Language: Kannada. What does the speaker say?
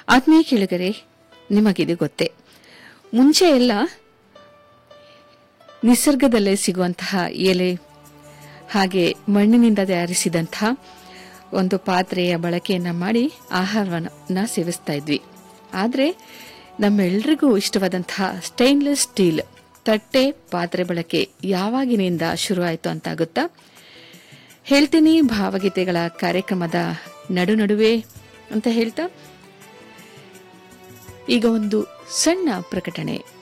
ಆತ್ಮೀಯ ಕೇಳಿಗರೆ ನಿಮಗಿದು ಗೊತ್ತೇ ಮುಂಚೆ ಎಲ್ಲ ನಿಸರ್ಗದಲ್ಲೇ ಸಿಗುವಂತಹ ಎಲೆ ಹಾಗೆ ಮಣ್ಣಿನಿಂದ ತಯಾರಿಸಿದಂತಹ ಒಂದು ಪಾತ್ರೆಯ ಬಳಕೆಯನ್ನ ಮಾಡಿ ಆಹಾರವನ್ನ ಸೇವಿಸ್ತಾ ಇದ್ವಿ ಆದರೆ ನಮ್ಮೆಲ್ಲರಿಗೂ ಇಷ್ಟವಾದಂತಹ ಸ್ಟೈನ್ಲೆಸ್ ಸ್ಟೀಲ್ ತಟ್ಟೆ ಪಾತ್ರೆ ಬಳಕೆ ಯಾವಾಗಿನಿಂದ ಶುರುವಾಯಿತು ಅಂತ ಗೊತ್ತಾ ಹೇಳ್ತೀನಿ ಭಾವಗೀತೆಗಳ ಕಾರ್ಯಕ್ರಮದ ನಡು ನಡುವೆ ಅಂತ ಹೇಳ್ತಾ ಈಗ ಒಂದು ಸಣ್ಣ ಪ್ರಕಟಣೆ